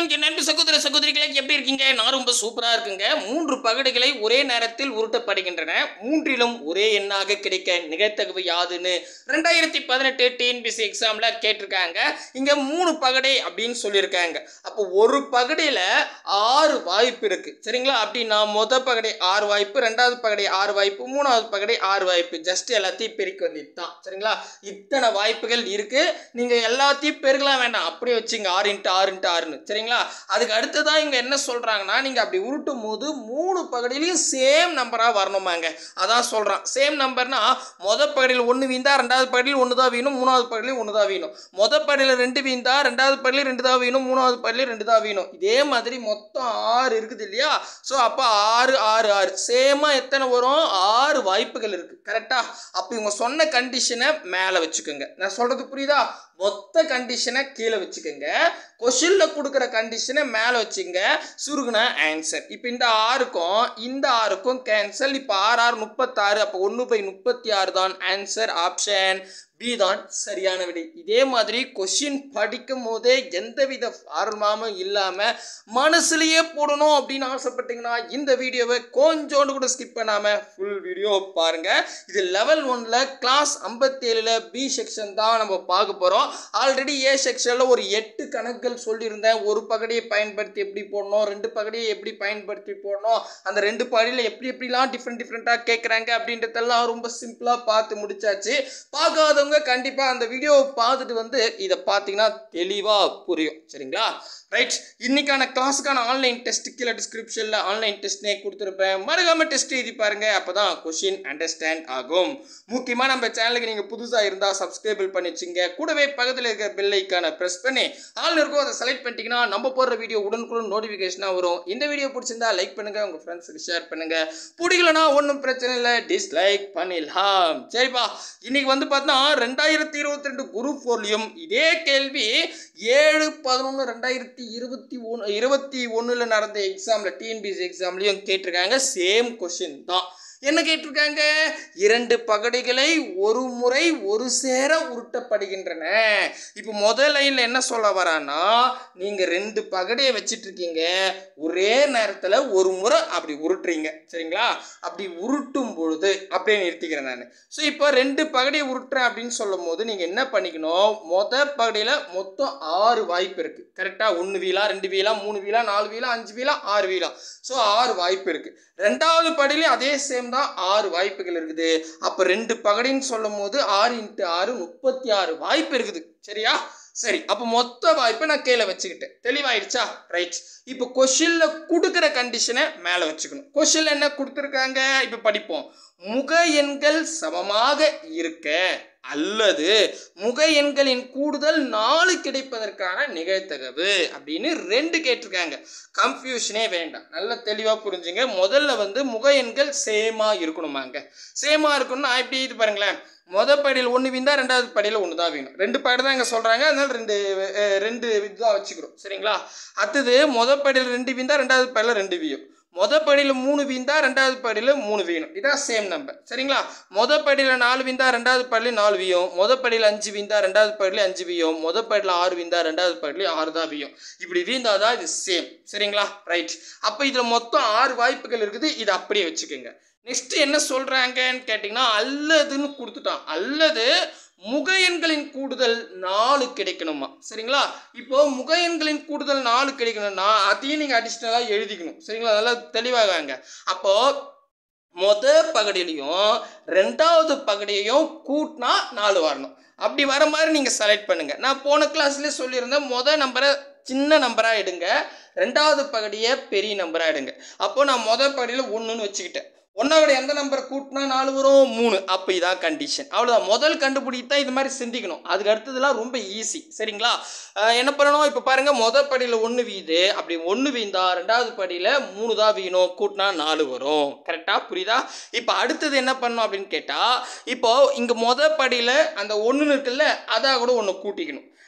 என் நண்பு சகோதர சகோதரிகளை எப்படி இருக்கீங்க நான் ரொம்ப சூப்பரா இருக்குங்க மூன்று பகடுகளை ஒரே நேரத்தில் உருட்டப்படுகின்றன மூன்றிலும் ஒரே எண்ணாக கிடைக்க நிகழ்த்தகவு யாதுன்னு ரெண்டாயிரத்தி பதினெட்டு டிஎன்பிசி எக்ஸாம்ல கேட்டிருக்காங்க இங்க மூணு பகடை அப்படின்னு சொல்லியிருக்காங்க அப்போ ஒரு பகடையில ஆறு வாய்ப்பு இருக்கு சரிங்களா அப்படின்னா மொத பகடை ஆறு வாய்ப்பு ரெண்டாவது பகடை ஆறு வாய்ப்பு மூணாவது பகடை ஆறு வாய்ப்பு ஜஸ்ட் எல்லாத்தையும் பெருக்கி வந்துட்டு தான் சரிங்களா இத்தனை வாய்ப்புகள் இருக்கு நீங்க எல்லாத்தையும் பெருக்கலாம் வேண்டாம் அப்படியே வச்சுங்க ஆறு இன்ட்டு ஆறு இன்ட்டு ஆறுன்னு சரிங்களா அதுக்கு அடுத்ததான் இங்க என்ன சொல்றாங்கன்னா நீங்க அப்படி உருட்டும் போது மூணு பகுதியிலையும் சேம் நம்பரா வரணுமாங்க அதான் சொல்றான் சேம் நம்பர்னா மொத பகுதியில் ஒன்று வீந்தா ரெண்டாவது பகுதியில் ஒன்று தான் வீணும் மூணாவது பகுதியில் ஒன்று தான் வீணும் மொத பகுதியில் ரெண்டு வீந்தா ரெண்டாவது பகுதியில் ரெண்டு தான் வீணும் மூணாவது பகுதியில் ரெண்டு தான் வீணும் இதே மாதிரி மொத்தம் ஆறு இருக்குது இல்லையா ஸோ அப்போ ஆறு ஆறு ஆறு சேமாக எத்தனை வரும் ஆறு வாய்ப்புகள் இருக்குது கரெக்டா அப்போ இவங்க சொன்ன கண்டிஷனை மேலே வச்சுக்கோங்க நான் சொல்கிறது புரியுதா மொத்த கண்டிஷனை கீழே வச்சுக்கோங்க கொஷினில் கொடுக்குற கண்டிஷனை மேலே வச்சுங்க சுருகுன ஆன்சர் இப்போ இந்த ஆறுக்கும் இந்த ஆறுக்கும் கேன்சல் இப்போ ஆறு ஆறு முப்பத்தாறு அப்போ ஒன்று பை முப்பத்தி ஆறு தான் ஆன்சர் ஆப்ஷன் பி தான் சரியான விடை இதே மாதிரி கொஷின் படிக்கும் போதே எந்தவித ஃபார்மாமும் இல்லாமல் மனசுலயே போடணும் அப்படின்னு ஆசைப்பட்டீங்கன்னா இந்த வீடியோவை கொஞ்சோண்டு கூட ஸ்கிப் பண்ணாமல் ஃபுல் வீடியோ பாருங்க இது லெவல் ஒன்ல கிளாஸ் ஐம்பத்தேழில் பி செக்ஷன் தான் நம்ம பார்க்க போகிறோம் ஆல்ரெடி ஏ செக்ஷனில் ஒரு எட்டு கணக்குகள் சொல்லியிருந்தேன் ஒரு பகடியை பயன்படுத்தி எப்படி போடணும் ரெண்டு பகடியை எப்படி பயன்படுத்தி போடணும் அந்த ரெண்டு பகுதியில் எப்படி எப்படிலாம் டிஃப்ரெண்ட் டிஃப்ரெண்ட்டாக கேட்குறாங்க அப்படின்றதெல்லாம் ரொம்ப சிம்பிளாக பார்த்து முடிச்சாச்சு பார்க்காதவங்க கண்டிப்பாக அந்த வீடியோவை பார்த்துட்டு வந்து இதை பார்த்தீங்கன்னா தெளிவாக புரியும் சரிங்களா ரைட் இன்னைக்கான கிளாஸுக்கான ஆன்லைன் டெஸ்ட் கீழே டிஸ்கிரிப்ஷனில் ஆன்லைன் டெஸ்ட்னே கொடுத்துருப்பேன் மறக்காம டெஸ்ட் எழுதி பாருங்க அப்போ தான் கொஷின் அண்டர்ஸ்டாண்ட் ஆகும் முக்கியமாக நம்ம சேனலுக்கு நீங்கள் புதுசாக இருந்தால் சப்ஸ்கிரைபிள் பண்ணி வச்சுங்க கூடவே பக்கத்தில் இருக்கிற பெல் ஐக்கானை ப்ரெஸ் பண்ணி ஆல் இருக்கும் அதை செலக்ட் பண்ணிட்டீங்கன்னா நம்ம போடுற வீடியோ உடனுக்குடன் நோட்டிஃபிகேஷனாக வரும் இந்த வீடியோ பிடிச்சிருந்தா லைக் பண்ணுங்க உங்கள் ஃப்ரெண்ட்ஸுக்கு ஷேர் பண்ணுங்க பிடிக்கலனா ஒன்றும் பிரச்சனை இல்லை டிஸ்லைக் பண்ணிடலாம் சரிப்பா இன்னைக்கு வந்து பார்த்தா ரெண்டாயிரத்தி இருபத்தி ரெண்டு குரூப் ஃபோர்லையும் இதே கேள்வி ஏழு பதினொன்று ரெண்டாயிரத்தி இருபத்தி ஒன்று இருபத்தி ஒன்றில் நடந்த எக்ஸாமில் டிஎன்பிசி எக்ஸாம்லேயும் கேட்டிருக்காங்க சேம் கொஷின் தான் என்ன கேட்டிருக்காங்க இரண்டு பகடைகளை ஒரு முறை ஒரு சேர உருட்டப்படுகின்றன இப்போ முதல் லைனில் என்ன சொல்ல வரான்னா நீங்கள் ரெண்டு பகடையை வச்சிட்டு இருக்கீங்க ஒரே நேரத்தில் ஒரு முறை அப்படி உருட்டுறீங்க சரிங்களா அப்படி உருட்டும் பொழுது அப்படியே நிறுத்திக்கிறேன் நான் ஸோ இப்போ ரெண்டு பகடையை உருட்டுறேன் அப்படின்னு சொல்லும் போது நீங்கள் என்ன பண்ணிக்கணும் மொத பகடையில் மொத்தம் ஆறு வாய்ப்பு இருக்குது கரெக்டாக ஒன்று வீலா ரெண்டு வீலா மூணு வீலா நாலு வீலா அஞ்சு வீலா ஆறு வீலா ஸோ ஆறு வாய்ப்பு இருக்குது ரெண்டாவது படியிலையும் அதே சேம் தான் ஆறு வாய்ப்புகள் இருக்குது அப்போ ரெண்டு பகடின்னு சொல்லும் போது ஆறு இன்ட்டு ஆறு முப்பத்தி ஆறு வாய்ப்பு இருக்குது சரியா சரி அப்போ மொத்த வாய்ப்பை நான் கீழே வச்சுக்கிட்டேன் தெளிவாயிடுச்சா ரைட் இப்போ கொஷினில் கொடுக்குற கண்டிஷனை மேலே வச்சுக்கணும் கொஷினில் என்ன கொடுத்துருக்காங்க இப்போ படிப்போம் முக எண்கள் சமமாக இருக்க அல்லது முக எண்களின் கூடுதல் நாலு கிடைப்பதற்கான நிகழ்த்தகவு அப்படின்னு ரெண்டு கேட்டிருக்காங்க கன்ஃபியூஷனே வேண்டாம் நல்லா தெளிவாக புரிஞ்சுங்க முதல்ல வந்து முக எண்கள் சேமாக இருக்கணுமாங்க சேமாக இருக்கணும்னா எப்படி இது பாருங்களேன் மொத படியில் ஒன்று வீந்தா ரெண்டாவது படியில் ஒன்று தான் வேணும் ரெண்டு படி தான் இங்கே சொல்கிறாங்க அதனால ரெண்டு அஹ், ரெண்டு இதுதான் வச்சுக்கிறோம் சரிங்களா அடுத்தது மொத படியில் ரெண்டு வீந்தா ரெண்டாவது படியில் ரெண்டு வீயும் மொத படியில் மூணு வீந்தா ரெண்டாவது படியில் மூணு வீணும் இதான் சேம் நம்பர் சரிங்களா மொத படியில் நாலு வீந்தா ரெண்டாவது படியில் நாலு வீயும் மொத படியில் அஞ்சு வீந்தா ரெண்டாவது படியில் அஞ்சு வீயும் மொத படியில் ஆறு வீந்தா ரெண்டாவது படியில் ஆறு தான் வீயும் இப்படி வீந்தாதான் இது சேம் சரிங்களா ரைட் அப்போ இதில் மொத்தம் ஆறு வாய்ப்புகள் இருக்குது இதை அப்படியே வச்சுக்கோங்க நெக்ஸ்ட் என்ன சொல்றாங்கன்னு கேட்டிங்கன்னா அல்லதுன்னு கொடுத்துட்டான் அல்லது முக எண்களின் கூடுதல் நாலு கிடைக்கணுமா சரிங்களா இப்போ முக எண்களின் கூடுதல் நாலு கிடைக்கணும்னா அதையும் நீங்கள் அடிஷ்னலாக எழுதிக்கணும் சரிங்களா நல்லா தெளிவாகாங்க அப்போ மொத பகுதியிலையும் ரெண்டாவது பகுதியையும் கூட்டினா நாலு வரணும் அப்படி வர மாதிரி நீங்கள் செலக்ட் பண்ணுங்க நான் போன கிளாஸ்லேயே சொல்லியிருந்தேன் மொத நம்பரை சின்ன நம்பராக எடுங்க ரெண்டாவது பகுதியை பெரிய நம்பராக எடுங்க அப்போ நான் மொத பகுதியில் ஒன்றுன்னு வச்சுக்கிட்டேன் ஒன்றாவோட எந்த நம்பரை கூட்டினா நாலு வரும் மூணு அப்போ இதான் கண்டிஷன் அவ்வளோதான் முதல் கண்டுபிடித்தா இது மாதிரி சிந்திக்கணும் அதுக்கு அடுத்ததுலாம் ரொம்ப ஈஸி சரிங்களா அஹ் என்ன பண்ணணும் இப்போ பாருங்க முத படியில் ஒன்று வீது அப்படி ஒன்று வீந்தா ரெண்டாவது படியில் மூணு தான் வீணும் கூட்டினா நாலு வரும் கரெக்டாக புரியுதா இப்போ அடுத்தது என்ன பண்ணணும் அப்படின்னு கேட்டால் இப்போ இங்கே முத படியில் அந்த ஒன்று இருக்குல்ல அதாக கூட ஒன்று கூட்டிக்கணும்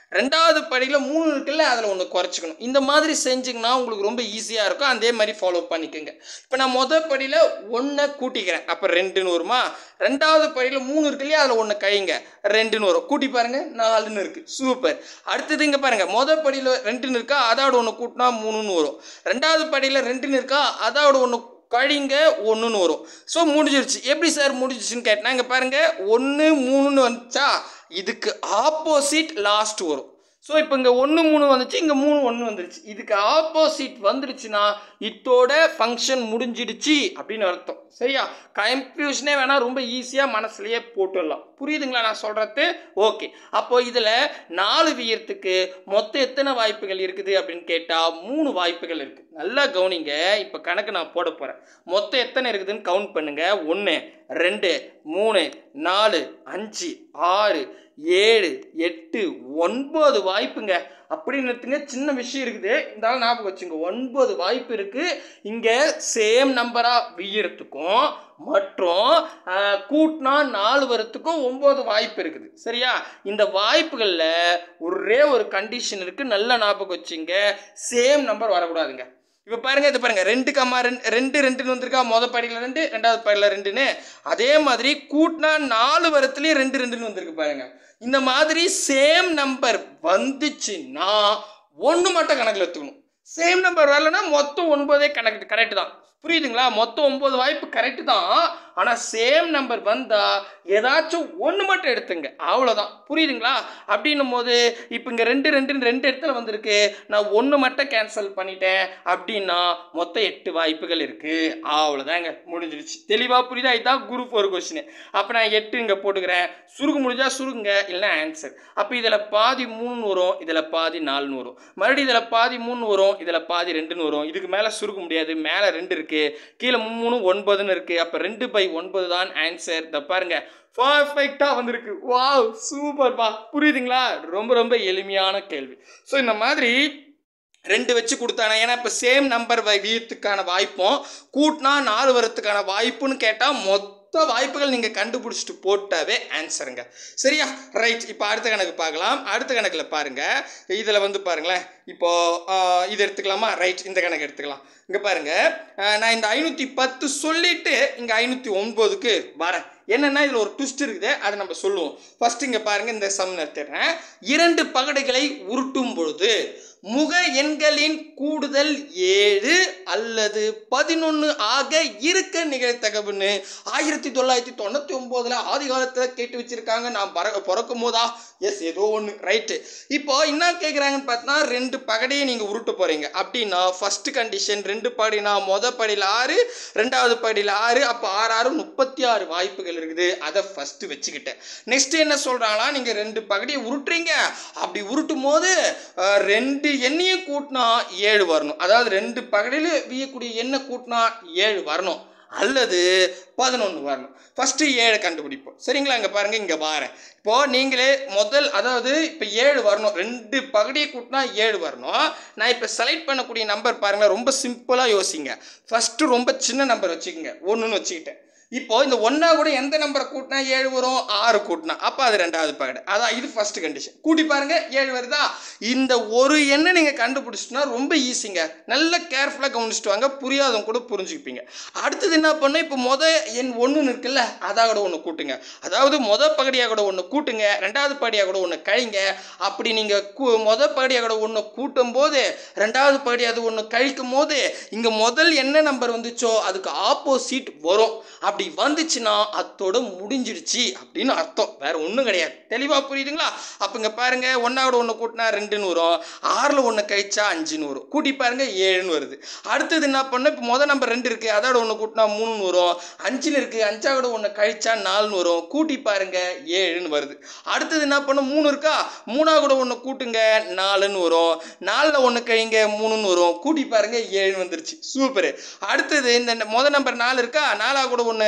ரெண்டாவது படியில் மூணு இருக்குல்ல அதில் ஒன்று குறைச்சிக்கணும் இந்த மாதிரி செஞ்சிங்கன்னா உங்களுக்கு ரொம்ப ஈஸியாக இருக்கும் அதே மாதிரி ஃபாலோ பண்ணிக்கோங்க இப்போ நான் மொதல் படியில் ஒன்றை கூட்டிக்கிறேன் அப்போ ரெண்டுன்னு வருமா ரெண்டாவது படியில் மூணு இருக்கு இல்லையா அதில் ஒன்று கழிங்க ரெண்டுன்னு வரும் கூட்டி பாருங்க நாலுன்னு இருக்குது சூப்பர் அடுத்தது இங்கே பாருங்க மொதல் படியில் ரெண்டுன்னு இருக்கா அதோட ஒன்று கூட்டினா மூணுன்னு வரும் ரெண்டாவது படியில் ரெண்டுன்னு இருக்கா அதோட ஒன்று கழிங்க ஒன்றுன்னு வரும் ஸோ முடிஞ்சிருச்சு எப்படி சார் முடிஞ்சிச்சுன்னு கேட்டேன் இங்கே பாருங்கள் ஒன்று மூணுன்னு வந்துச்சா இதுக்கு ஆப்போசிட் லாஸ்ட் வரும் ஸோ இப்போ இங்கே ஒன்று மூணு வந்துச்சு இங்கே மூணு ஒன்று வந்துருச்சு இதுக்கு ஆப்போசிட் வந்துருச்சுன்னா இத்தோட ஃபங்க்ஷன் முடிஞ்சிடுச்சு அப்படின்னு அர்த்தம் சரியா கன்ஃபியூஷனே வேணால் ரொம்ப ஈஸியாக மனசுலையே போட்டுடலாம் புரியுதுங்களா நான் சொல்கிறது ஓகே அப்போ இதில் நாலு வியறதுக்கு மொத்தம் எத்தனை வாய்ப்புகள் இருக்குது அப்படின்னு கேட்டால் மூணு வாய்ப்புகள் இருக்குது நல்லா கவனிங்க இப்போ கணக்கு நான் போட போகிறேன் மொத்தம் எத்தனை இருக்குதுன்னு கவுண்ட் பண்ணுங்க ஒன்று ரெண்டு மூணு நாலு அஞ்சு ஆறு ஏழு எட்டு ஒன்பது வாய்ப்புங்க அப்படின்னு எடுத்துங்க சின்ன விஷயம் இருக்குது இருந்தாலும் ஞாபகம் வச்சுங்க ஒன்பது வாய்ப்பு இருக்குது இங்கே சேம் நம்பராக வியறதுக்கும் மற்றும் ஆஹ், கூட்டினா நாலு வரத்துக்கும் ஒம்பது வாய்ப்பு இருக்குது சரியா இந்த வாய்ப்புகளில் ஒரே ஒரு கண்டிஷன் இருக்குது நல்ல ஞாபகம் வச்சுங்க சேம் நம்பர் வரக்கூடாதுங்க இப்போ பாருங்க இது பாருங்க ரெண்டு கம்மா ரெண்டு ரெண்டு ரெண்டுன்னு வந்திருக்கா மொதல் படியில் ரெண்டு ரெண்டாவது படியில் ரெண்டுன்னு அதே மாதிரி கூட்டினா நாலு வரத்துலேயும் ரெண்டு ரெண்டுன்னு வந்திருக்கு பாருங்க இந்த மாதிரி சேம் நம்பர் வந்துச்சுன்னா ஒன்று மட்டும் கணக்கில் எடுத்துக்கணும் சேம் நம்பர் வரலன்னா மொத்தம் ஒன்பதே கணக்கு கரெக்டு தான் புரியுதுங்களா மொத்தம் ஒம்பது வாய்ப்பு கரெக்டு தான் ஆனால் சேம் நம்பர் வந்தால் ஏதாச்சும் ஒன்று மட்டும் எடுத்துங்க அவ்வளோதான் புரியுதுங்களா அப்படின்னும் போது இப்போ இங்கே ரெண்டு ரெண்டுன்னு ரெண்டு இடத்துல வந்திருக்கு நான் ஒன்று மட்டும் கேன்சல் பண்ணிட்டேன் அப்படின்னா மொத்தம் எட்டு வாய்ப்புகள் இருக்குது அவ்வளோதாங்க முடிஞ்சிருச்சு தெளிவாக புரியுதா இதுதான் குரூப் ஒரு கொஸ்டின் அப்போ நான் எட்டு இங்கே போட்டுக்கிறேன் சுருகு முடிஞ்சா சுருகுங்க இல்லைன்னா ஆன்சர் அப்போ இதில் பாதி மூணு வரும் இதில் பாதி நாலுன்னு வரும் மறுபடியும் இதில் பாதி மூணு வரும் இதில் பாதி ரெண்டுன்னு வரும் இதுக்கு மேலே சுருக்க முடியாது மேலே ரெண்டு இருக்குது கீழே மூணு ஒன்பதுன்னு இருக்குது அப்போ ரெண்டு பை ஒன்பது தான் ஆன்சர் இதை பாருங்க பர்ஃபெக்டாக வந்திருக்கு வாவ் சூப்பர்ப்பா புரியுதுங்களா ரொம்ப ரொம்ப எளிமையான கேள்வி ஸோ இந்த மாதிரி ரெண்டு வச்சு கொடுத்தானே ஏன்னா இப்போ சேம் நம்பர் வீயத்துக்கான வாய்ப்பும் கூட்டினா நாலு வரத்துக்கான வாய்ப்புன்னு கேட்டால் மொத்த வாய்ப்புகள் நீங்கள் கண்டுபிடிச்சிட்டு போட்டாவே ஆன்சருங்க சரியா ரைட் இப்போ அடுத்த கணக்கு பார்க்கலாம் அடுத்த கணக்கில் பாருங்கள் இதில் வந்து பாருங்களேன் இப்போது இது எடுத்துக்கலாமா ரைட் இந்த கணக்கு எடுத்துக்கலாம் இங்கே பாருங்கள் நான் இந்த ஐநூற்றி பத்து சொல்லிட்டு இங்கே ஐநூற்றி ஒன்பதுக்கு வரேன் என்னென்னா இதில் ஒரு ட்விஸ்ட் இருக்குது அதை நம்ம சொல்லுவோம் ஃபர்ஸ்ட் இங்கே பாருங்கள் இந்த சம் நிறுத்திடுறேன் இரண்டு பகடைகளை உருட்டும் பொழுது முக எண்களின் கூடுதல் ஏழு அல்லது பதினொன்று ஆக இருக்க நிகழ்த்தகவுன்னு ஆயிரத்தி தொள்ளாயிரத்தி தொண்ணூற்றி ஒம்போதில் ஆதி காலத்தில் கேட்டு வச்சுருக்காங்க நான் பற பிறக்கும் போதா எஸ் ஏதோ ஒன்று ரைட்டு இப்போ என்ன கேட்குறாங்கன்னு பார்த்தா ரெண்டு பகடையை நீங்கள் உருட்ட போகிறீங்க அப்படின்னா ஃபர்ஸ்ட் கண்டிஷன் ரெண்டு பகடினா மொதல் படியில் ஆறு ரெண்டாவது படியில் ஆறு அப்போ ஆறு ஆறு முப்பத்தி ஆறு வாய்ப்புகள் இருக்குது அதை ஃபஸ்ட்டு வச்சுக்கிட்டேன் நெக்ஸ்ட் என்ன சொல்கிறாங்களா நீங்கள் ரெண்டு பகடியை உருட்டுறீங்க அப்படி உருட்டும் போது அஹ், ரெண்டு எண்ணையும் கூட்டினா ஏழு வரணும் அதாவது ரெண்டு பகடியில் வீயக்கூடிய எண்ணெய் கூட்டினா ஏழு வரணும் அல்லது பதினொன்று வரணும் ஃபஸ்ட்டு ஏழு கண்டுபிடிப்போம் சரிங்களா இங்கே பாருங்கள் இங்கே வாரேன் இப்போது நீங்களே முதல் அதாவது இப்போ ஏழு வரணும் ரெண்டு பகுதியை கூட்டினா ஏழு வரணும் நான் இப்போ செலக்ட் பண்ணக்கூடிய நம்பர் பாருங்களேன் ரொம்ப சிம்பிளாக யோசிங்க ஃபஸ்ட்டு ரொம்ப சின்ன நம்பர் வச்சுக்கோங்க ஒன்றுன்னு வச்சுக்கிட்டேன் இப்போ இந்த ஒன்றா கூட எந்த நம்பரை கூட்டினா ஏழு வரும் ஆறு கூட்டினா அப்போ அது ரெண்டாவது பகடை அதான் இது ஃபர்ஸ்ட் கண்டிஷன் கூட்டி பாருங்க ஏழு வருதா இந்த ஒரு எண்ணை நீங்கள் கண்டுபிடிச்சிட்டுனா ரொம்ப ஈஸிங்க நல்ல கேர்ஃபுல்லாக கவனிச்சுட்டு வாங்க புரியாதவங்க கூட புரிஞ்சுக்குப்பீங்க அடுத்தது என்ன பண்ண இப்போ முத எண் ஒன்றுன்னு இருக்குல்ல அதாக கூட ஒன்று கூட்டுங்க அதாவது முத பகுதியாக கூட ஒன்று கூட்டுங்க ரெண்டாவது பகுதியாக கூட ஒன்று கழிங்க அப்படி நீங்கள் கூ முத பகுதியாக கூட ஒன்று கூட்டும் போது ரெண்டாவது பகுதி அது ஒன்று கழிக்கும் போது இங்கே முதல் என்ன நம்பர் வந்துச்சோ அதுக்கு ஆப்போசிட் வரும் அப்படி வந்துச்சுன்னா அத்தோட முடிஞ்சிடுச்சு அப்படின்னு அர்த்தம் வேற ஒன்றும் கிடையாது தெளிவாக புரியுதுங்களா அப்போ இங்கே பாருங்க ஒன்றாவோட ஒன்று கூட்டினா ரெண்டுன்னு வரும் ஆறில் ஒன்று கழிச்சா அஞ்சுன்னு வரும் கூட்டி பாருங்க ஏழுன்னு வருது அடுத்தது என்ன பண்ண இப்போ முதல் நம்பர் ரெண்டு இருக்குது அதோட ஒன்று கூட்டினா மூணுன்னு வரும் அஞ்சுன்னு இருக்குது அஞ்சாவோட ஒன்று கழிச்சா நாலுன்னு வரும் கூட்டி பாருங்க ஏழுன்னு வருது அடுத்தது என்ன பண்ண மூணு இருக்கா மூணாவோட ஒன்று கூட்டுங்க நாலுன்னு வரும் நாலில் ஒன்று கழிங்க மூணுன்னு வரும் கூட்டி பாருங்க ஏழுன்னு வந்துருச்சு சூப்பர் அடுத்தது இந்த முத நம்பர் நாலு இருக்கா நாலா கூட ஒன்று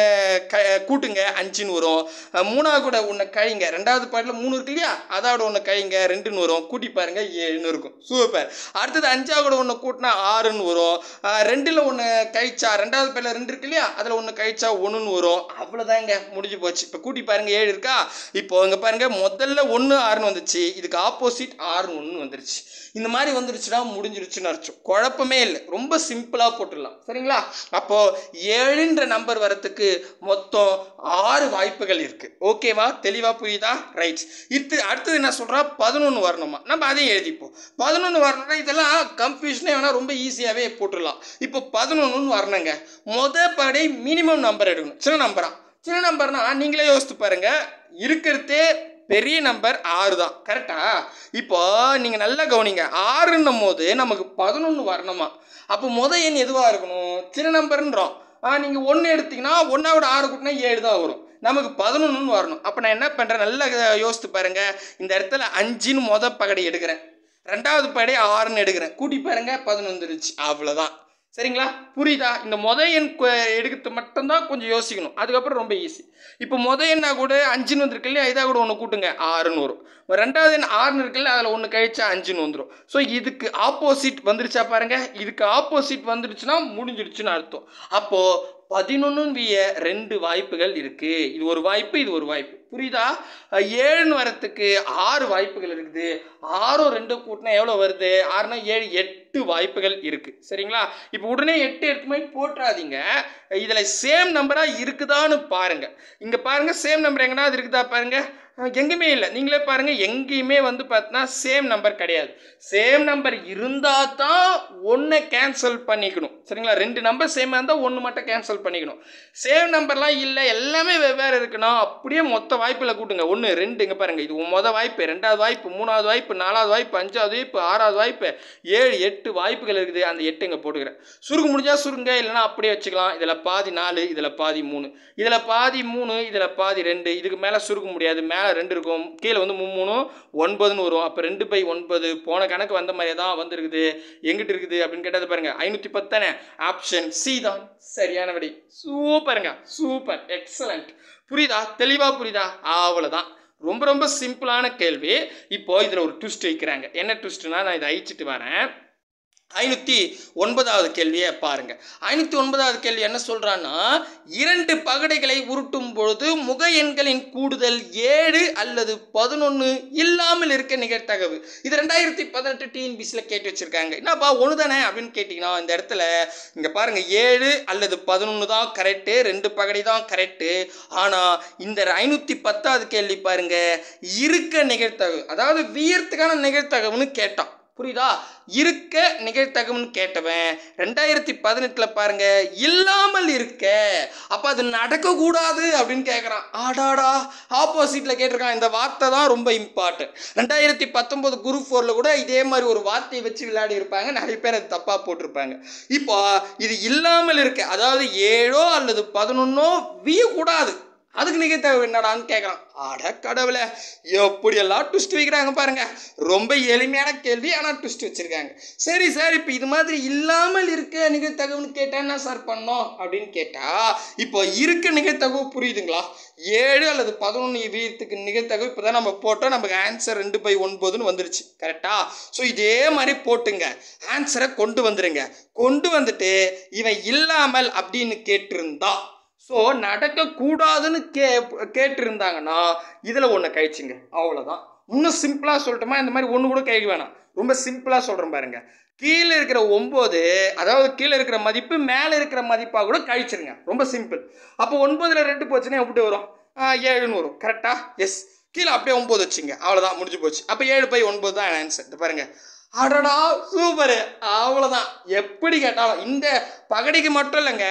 க கூட்டுங்க அஞ்சுன்னு வரும் அஹ் மூணாவது கூட ஒன்று கழிங்க ரெண்டாவது பாட்டில் மூணு இருக்கு இல்லையா அதோட ஒன்று கழிங்க ரெண்டுன்னு வரும் கூட்டி பாருங்க ஏழுன்னு இருக்கும் சூப்பர் அடுத்தது அஞ்சாவது கூட ஒன்று கூட்டினா ஆறுன்னு வரும் அஹ் ரெண்டுல ஒன்று கழிச்சா ரெண்டாவது பாட்டில் ரெண்டு இருக்கு இல்லையா அதில் ஒன்று கழிச்சா ஒன்றுன்னு வரும் அவ்வளோதாங்க முடிஞ்சு போச்சு இப்போ கூட்டி பாருங்க ஏழு இருக்கா இப்போ இங்கே பாருங்க முதல்ல ஒன்று ஆறுன்னு வந்துச்சு இதுக்கு ஆப்போசிட் ஆறுன்னு ஒன்று வந்துருச்சு இந்த மாதிரி வந்துருச்சுன்னா முடிஞ்சிருச்சுன்னு அர்த்தம் குழப்பமே இல்லை ரொம்ப சிம்பிளாக போட்டுடலாம் சரிங்களா அப்போ ஏழுன்ற நம்பர் வரத்துக்கு மொத்தம் ஆறு வாய்ப்புகள் இருக்கு ஓகேவா தெளிவா புரியுதா ரைட் இது அடுத்தது என்ன சொல்றா பதினொன்று வரணுமா நம்ம அதையும் எழுதிப்போம் பதினொன்று வரணும்னா இதெல்லாம் கன்ஃபியூஷனே வேணா ரொம்ப ஈஸியாகவே போட்டுடலாம் இப்போ பதினொன்றுன்னு வரணுங்க மொத படை மினிமம் நம்பர் எடுக்கணும் சின்ன நம்பரா சின்ன நம்பர்னா நீங்களே யோசித்து பாருங்க இருக்கிறதே பெரிய நம்பர் ஆறு தான் கரெக்டா இப்போ நீங்கள் நல்லா கவனிங்க ஆறுன்னும் போது நமக்கு பதினொன்று வரணுமா அப்போ முத எண் எதுவாக இருக்கணும் சின்ன நம்பர்ன்றோம் நீங்கள் ஒன்று எடுத்தீங்கன்னா ஒன்றாவோட ஆறு கூட்டினா ஏழு தான் வரும் நமக்கு பதினொன்றுன்னு வரணும் அப்போ நான் என்ன பண்ணுறேன் நல்லா யோசித்து பாருங்க இந்த இடத்துல அஞ்சுன்னு மொத பகடை எடுக்கிறேன் ரெண்டாவது படை ஆறுன்னு எடுக்கிறேன் கூட்டி பாருங்க பதினொன்று வந்துருச்சு அவ்வளோதான் சரிங்களா புரியுதா இந்த முத எண் கு- எடுக்கிறது மட்டும்தான் கொஞ்சம் யோசிக்கணும் அதுக்கப்புறம் ரொம்ப ஈஸி இப்போ முத எண்ணா கூட அஞ்சுன்னு வந்திருக்கு இல்லையா இதாக கூட ஒன்று கூட்டுங்க ஆறுன்னு வரும் ரெண்டாவது எண் ஆறுன்னு இருக்குல்ல அதில் ஒன்று கழிச்சா அஞ்சுன்னு வந்துடும் ஸோ இதுக்கு ஆப்போசிட் வந்துருச்சா பாருங்க இதுக்கு ஆப்போசிட் வந்துருச்சுன்னா முடிஞ்சிடுச்சுன்னு அர்த்தம் அப்போது பதினொன்றுன்னு விய ரெண்டு வாய்ப்புகள் இருக்கு இது ஒரு வாய்ப்பு இது ஒரு வாய்ப்பு புரியுதா அஹ் ஏழுன்னு வரத்துக்கு ஆறு வாய்ப்புகள் இருக்குது ஆறும் ரெண்டு கூட்டினா எவ்வளோ வருது ஆறுனா ஏழு எட்டு வாய்ப்புகள் இருக்கு சரிங்களா இப்போ உடனே எட்டு எடுத்து போய் போட்டுறாதீங்க இதில் சேம் நம்பராக இருக்குதான்னு பாருங்க இங்கே பாருங்க சேம் நம்பர் எங்கன்னா அது இருக்குதா பாருங்க அஹ் எங்கேயுமே இல்லை நீங்களே பாருங்க எங்கேயுமே வந்து பார்த்தீங்கன்னா சேம் நம்பர் கிடையாது சேம் நம்பர் இருந்தால் தான் ஒன்றை கேன்சல் பண்ணிக்கணும் சரிங்களா ரெண்டு நம்பர் சேமாக இருந்தால் ஒன்று மட்டும் கேன்சல் பண்ணிக்கணும் சேம் நம்பர்லாம் இல்லை எல்லாமே வெவ்வேறு இருக்குன்னா அப்படியே மொத்த வாய்ப்பில் கூட்டுங்க ஒன்று ரெண்டு இங்கே பாருங்கள் இது மொத வாய்ப்பு ரெண்டாவது வாய்ப்பு மூணாவது வாய்ப்பு நாலாவது வாய்ப்பு அஞ்சாவது வாய்ப்பு ஆறாவது வாய்ப்பு ஏழு எட்டு வாய்ப்புகள் இருக்குது அந்த எட்டு இங்கே போட்டுக்கிறேன் சுருங்க முடிஞ்சா சுருங்க இல்லைன்னா அப்படியே வச்சுக்கலாம் இதில் பாதி நாலு இதில் பாதி மூணு இதில் பாதி மூணு இதில் பாதி ரெண்டு இதுக்கு மேலே சுருக்க முடியாது மேலே ரெண்டு இருக்கும் கீழே வந்து மூணு ஒன்பதுன்னு வரும் அப்போ ரெண்டு பை ஒன்பது போன கணக்கு வந்த மாதிரியே தான் வந்திருக்குது எங்கிட்டு இருக்குது அப்படின்னு கேட்டது பாருங்க ஐநூற்றி பத்தானே ஆப்ஷன் சி தான் சரியான விடை சூப்பருங்க சூப்பர் எக்ஸலண்ட் புரியுதா தெளிவாக புரியுதா அவ்வளோதான் ரொம்ப ரொம்ப சிம்பிளான கேள்வி இப்போ இதில் ஒரு ட்விஸ்ட் வைக்கிறாங்க என்ன ட்விஸ்ட்னா நான் இதை அழிச்சிட்டு வரேன் ஐநூற்றி ஒன்பதாவது கேள்வியை பாருங்க ஐநூற்றி ஒன்பதாவது கேள்வி என்ன சொல்றான்னா இரண்டு பகடைகளை உருட்டும் பொழுது முக எண்களின் கூடுதல் ஏழு அல்லது பதினொன்று இல்லாமல் இருக்க நிகழ்த்தகவு இது ரெண்டாயிரத்தி பதினெட்டு டிஎன்பிசியில் கேட்டு வச்சிருக்காங்க என்னப்பா ஒன்று தானே அப்படின்னு கேட்டிங்கன்னா இந்த இடத்துல இங்கே பாருங்க ஏழு அல்லது பதினொன்று தான் கரெக்டு ரெண்டு பகடை தான் கரெக்டு ஆனால் இந்த ஐநூற்றி பத்தாவது கேள்வி பாருங்க இருக்க நிகழ்த்தகவு அதாவது வியர்த்துக்கான நிகழ்த்தகவுன்னு கேட்டான் புரியுதா இருக்க நிகழ்த்தகம்னு கேட்டவன் ரெண்டாயிரத்தி பதினெட்டில் பாருங்க இல்லாமல் இருக்க அப்போ அது நடக்கக்கூடாது அப்படின்னு கேட்குறான் ஆடாடா ஆப்போசிட்டில் கேட்டிருக்கான் இந்த வார்த்தை தான் ரொம்ப இம்பார்ட்டன்ட் ரெண்டாயிரத்தி பத்தொம்போது குரூப் ஃபோரில் கூட இதே மாதிரி ஒரு வார்த்தையை வச்சு விளையாடி இருப்பாங்க நிறைய பேர் அது தப்பாக போட்டிருப்பாங்க இப்போ இது இல்லாமல் இருக்க அதாவது ஏழோ அல்லது பதினொன்னோ வியக்கூடாது அதுக்கு நிகழ்த்தகவு என்னடான்னு கேட்குறான் அட கடவுளே எப்படியெல்லாம் ட்விஸ்ட் வைக்கிறாங்க பாருங்க ரொம்ப எளிமையான கேள்வி ஆனால் ட்விஸ்ட் வச்சிருக்காங்க சரி சார் இப்போ இது மாதிரி இல்லாமல் இருக்க நிகழ்த்தகவுன்னு கேட்டா என்ன சார் பண்ணோம் அப்படின்னு கேட்டா இப்போ இருக்க நிகழ்த்தகவு புரியுதுங்களா ஏழு அல்லது பதினொன்று வீதத்துக்கு நிகழ்த்தகவு இப்போ தான் நம்ம போட்டோம் நமக்கு ஆன்சர் ரெண்டு பை ஒன்பதுன்னு வந்துருச்சு கரெக்டா ஸோ இதே மாதிரி போட்டுங்க ஆன்சரை கொண்டு வந்துருங்க கொண்டு வந்துட்டு இவன் இல்லாமல் அப்படின்னு கேட்டிருந்தா ஸோ நடக்கக்கூடாதுன்னு கே கேட்டிருந்தாங்கன்னா இதில் ஒன்று கழிச்சுங்க அவ்வளோதான் இன்னும் சிம்பிளாக சொல்லட்டுமா இந்த மாதிரி ஒன்று கூட கழிக்க வேணாம் ரொம்ப சிம்பிளாக சொல்கிறேன் பாருங்க கீழே இருக்கிற ஒம்பது அதாவது கீழே இருக்கிற மதிப்பு மேலே இருக்கிற மதிப்பாக கூட கழிச்சிருங்க ரொம்ப சிம்பிள் அப்போ ஒன்பதில் ரெண்டு போச்சுன்னா எப்படி வரும் ஆ, ஏழுன்னு வரும் கரெக்டா எஸ் கீழே அப்படியே ஒம்பது வச்சுங்க அவ்வளோதான் முடிஞ்சு போச்சு அப்போ ஏழு பை ஒன்பது தான் ஆன்சர் இந்த பாருங்க அடடா சூப்பரு அவ்வளோதான் எப்படி கேட்டாலும் இந்த பகடிக்கு மட்டும் இல்லைங்க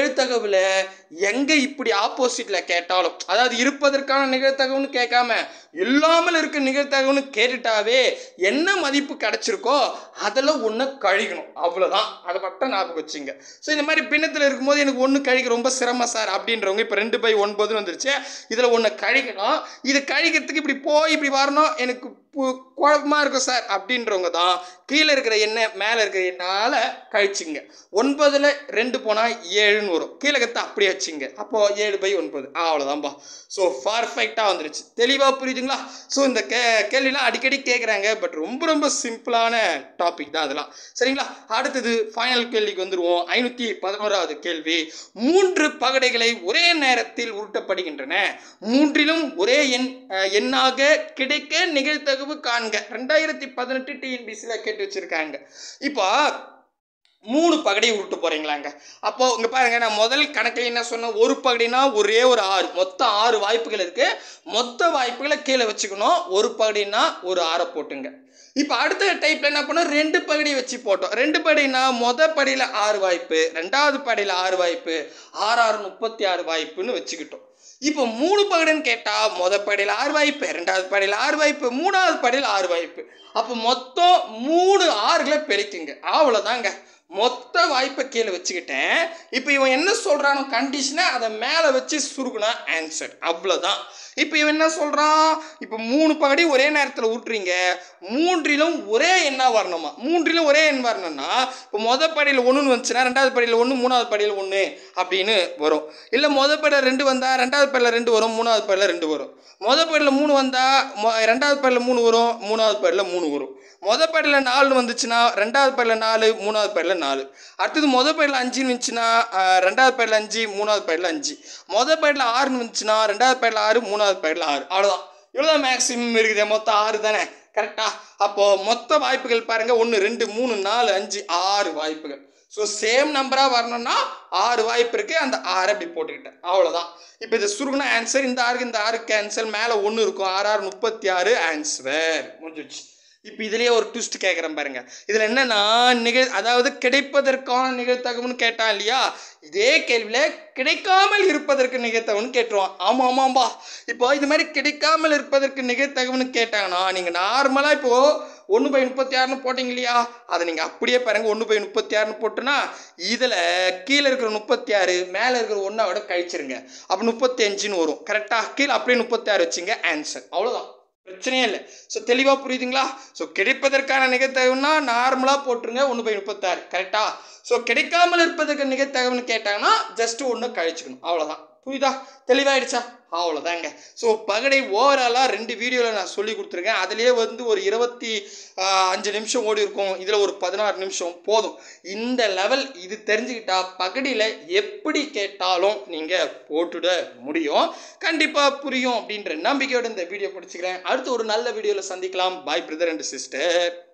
நிகழ்த்தகவில் எங்கே இப்படி ஆப்போசிட்டில் கேட்டாலும் அதாவது இருப்பதற்கான நிகழ்த்தகவுன்னு கேட்காம இல்லாமல் இருக்க நிகழ்த்தகவுன்னு கேட்டுட்டாவே என்ன மதிப்பு கிடைச்சிருக்கோ அதில் ஒன்று கழிக்கணும் அவ்வளோதான் அதை மட்டும் ஞாபகம் வச்சுங்க ஸோ இந்த மாதிரி பின்னத்தில் இருக்கும்போது எனக்கு ஒன்று கழிக்க ரொம்ப சிரமம் சார் அப்படின்றவங்க இப்போ ரெண்டு பை ஒன்பதுன்னு வந்துருச்சு இதில் ஒன்று கழிக்கணும் இது கழிக்கிறதுக்கு இப்படி போய் இப்படி வரணும் எனக்கு பு- குழப்பமா இருக்கும் சார் அப்படின்றவங்க தான் கீழே இருக்கிற எண்ணெய் மேலே இருக்கிற எண்ணால் கழிச்சுங்க ஒன்பதில் ரெண்டு போனால் ஏழுன்னு வரும் கீழே கற்று அப்படியே வச்சுங்க அப்போது ஏழு பை ஒன்பது அவ்வளோதான்பா ஸோ பர்ஃபெக்டாக வந்துருச்சு தெளிவாக புரியுதுங்களா ஸோ இந்த கே கேள்விலாம் அடிக்கடி கேட்குறாங்க பட் ரொம்ப ரொம்ப சிம்பிளான டாபிக் தான் அதெல்லாம் சரிங்களா அடுத்தது ஃபைனல் கேள்விக்கு வந்துருவோம் ஐநூற்றி பதினோராவது கேள்வி மூன்று பகடைகளை ஒரே நேரத்தில் உருட்டப்படுகின்றன மூன்றிலும் ஒரே எண் அஹ், எண்ணாக கிடைக்க நிகழ்தகவு காண்க ரெண்டாயிரத்தி பதினெட்டு டிஎன்பிசியில் கேட்டு வச்சிருக்காங்க இப்போ மூணு பகடை உருட்டு போறீங்களாங்க அப்போ இங்க பாருங்க நான் முதல் கணக்கில் என்ன சொன்னேன் ஒரு பகடினா ஒரே ஒரு ஆறு மொத்தம் ஆறு வாய்ப்புகள் இருக்கு மொத்த வாய்ப்புகளை கீழே வச்சுக்கணும் ஒரு பகடினா ஒரு ஆறை போட்டுங்க இப்போ அடுத்த டைப்ல என்ன பண்ணோம் ரெண்டு பகடி வச்சு போட்டோம் ரெண்டு பகடினா மொத படியில் ஆறு வாய்ப்பு ரெண்டாவது படியில் ஆறு வாய்ப்பு ஆறு ஆறு முப்பத்தி ஆறு வாய்ப்புன்னு வச்சுக்கிட்டோம் இப்போ மூணு பகடுன்னு கேட்டால் மொத படியில் ஆறு வாய்ப்பு ரெண்டாவது படியில் ஆறு வாய்ப்பு மூணாவது படியில் ஆறு வாய்ப்பு அப்போ மொத்தம் மூணு ஆறுகளை பெருக்குங்க அவ்வளோதாங்க மொத்த வாய்ப்பை கீழே வச்சுக்கிட்டேன் இப்போ இவன் என்ன சொல்கிறானோ கண்டிஷனை அதை மேலே வச்சு சுருக்குனா ஆன்சர் அவ்வளோதான் இப்போ இவன் என்ன சொல்கிறான் இப்போ மூணு பகடி ஒரே நேரத்தில் ஊட்டுறீங்க மூன்றிலும் ஒரே எண்ணா வரணுமா மூன்றிலும் ஒரே எண் வரணும்னா இப்போ மொத படியில் ஒன்றுன்னு வந்துச்சுன்னா ரெண்டாவது படியில் ஒன்று மூணாவது படியில் ஒன்று அப்படின்னு வரும் இல்லை மொத படியில் ரெண்டு வந்தால் ரெண்டாவது படியில் ரெண்டு வரும் மூணாவது படியில் ரெண்டு வரும் மொத படியில் மூணு வந்தால் மொ ரெண்டாவது படியில் மூணு வரும் மூணாவது படியில் மூணு வரும் மொத படியில் நாலுன்னு வந்துச்சுன்னா ரெண்டாவது படியில் நாலு மூணாவது படியில் நாலு அடுத்தது மொத படியில் அஞ்சுன்னு வந்துச்சுன்னா ஆஹ், ரெண்டாவது படியில் அஞ்சு மூணாவது படியில் அஞ்சு மொத படியில் ஆறுன்னு வந்துச்சுன்னா ரெண்டாவது படியில் ஆறு மூணாவது படியில் ஆறு அவ்வளோதான் இவ்வளோ மேக்ஸிமம் இருக்குது மொத்தம் ஆறு தானே கரெக்டா அப்போது மொத்த வாய்ப்புகள் பாருங்கள் ஒன்று ரெண்டு மூணு நாலு அஞ்சு ஆறு வாய்ப்புகள் ஸோ சேம் நம்பராக வரணும்னா ஆறு வாய்ப்பு இருக்குது அந்த ஆறை அப்படி போட்டுக்கிட்டேன் அவ்வளோதான் இப்போ இது சுருகுன ஆன்சர் இந்த ஆறுக்கு இந்த ஆறு கேன்சல் மேலே ஒன்று இருக்கும் ஆறு ஆறு முப்பத்தி ஆறு ஆன்சர் முடிஞ்சிச்சு இப்போ இதுலேயே ஒரு ட்விஸ்ட் கேட்குறேன் பாருங்க இதில் என்னன்னா நிகழ் அதாவது கிடைப்பதற்கான நிகழ்த்தகவுன்னு கேட்டான் இல்லையா இதே கேள்வியில் கிடைக்காமல் இருப்பதற்கு நிகழ்த்தகவுன்னு கேட்டுருவான் ஆமாம் ஆமாம்பா இப்போ இது மாதிரி கிடைக்காமல் இருப்பதற்கு நிகழ்த்தகவுன்னு கேட்டாங்கன்னா நீங்கள் நார்மலாக இப்போது ஒன்று பை முப்பத்தி ஆறுன்னு போட்டிங்க இல்லையா அதை நீங்கள் அப்படியே பாருங்க ஒன்று பை முப்பத்தி ஆறுன்னு போட்டுனா இதில் கீழே இருக்கிற முப்பத்தி ஆறு மேலே இருக்கிற ஒன்றை விட கழிச்சிருங்க அப்போ முப்பத்தி அஞ்சுன்னு வரும் கரெக்டாக கீழே அப்படியே முப்பத்தி ஆறு வச்சுங்க ஆன்சர் அவ்வளோதான் பிரச்சனையே இல்லை ஸோ தெளிவாக புரியுதுங்களா ஸோ கிடைப்பதற்கான நிகழ்த்தகவுன்னா நார்மலாக போட்டுருங்க ஒன்று பை முப்பத்தாறு கரெக்டா ஸோ கிடைக்காமல் இருப்பதற்கு நிகழ்த்தகவுன்னு கேட்டாங்கன்னா ஜஸ்ட் ஒன்று கழிச்சுக்கணும் அவ்வளோதான் புரியுதா தெளிவாயிடுச்சா அவ்வளோதாங்க ஸோ பகடை ஓவராலாக ரெண்டு வீடியோவில் நான் சொல்லி கொடுத்துருக்கேன் அதுலேயே வந்து ஒரு இருபத்தி ஆஹ், அஞ்சு நிமிஷம் ஓடி இருக்கும் இதில் ஒரு பதினாறு நிமிஷம் போதும் இந்த லெவல் இது தெரிஞ்சுக்கிட்டா பகடியில் எப்படி கேட்டாலும் நீங்கள் போட்டுட முடியும் கண்டிப்பாக புரியும் அப்படின்ற நம்பிக்கையோட இந்த வீடியோ பிடிச்சிக்கிறேன் அடுத்து ஒரு நல்ல வீடியோவில் சந்திக்கலாம் பாய் பிரதர் அண்ட் சிஸ்டர்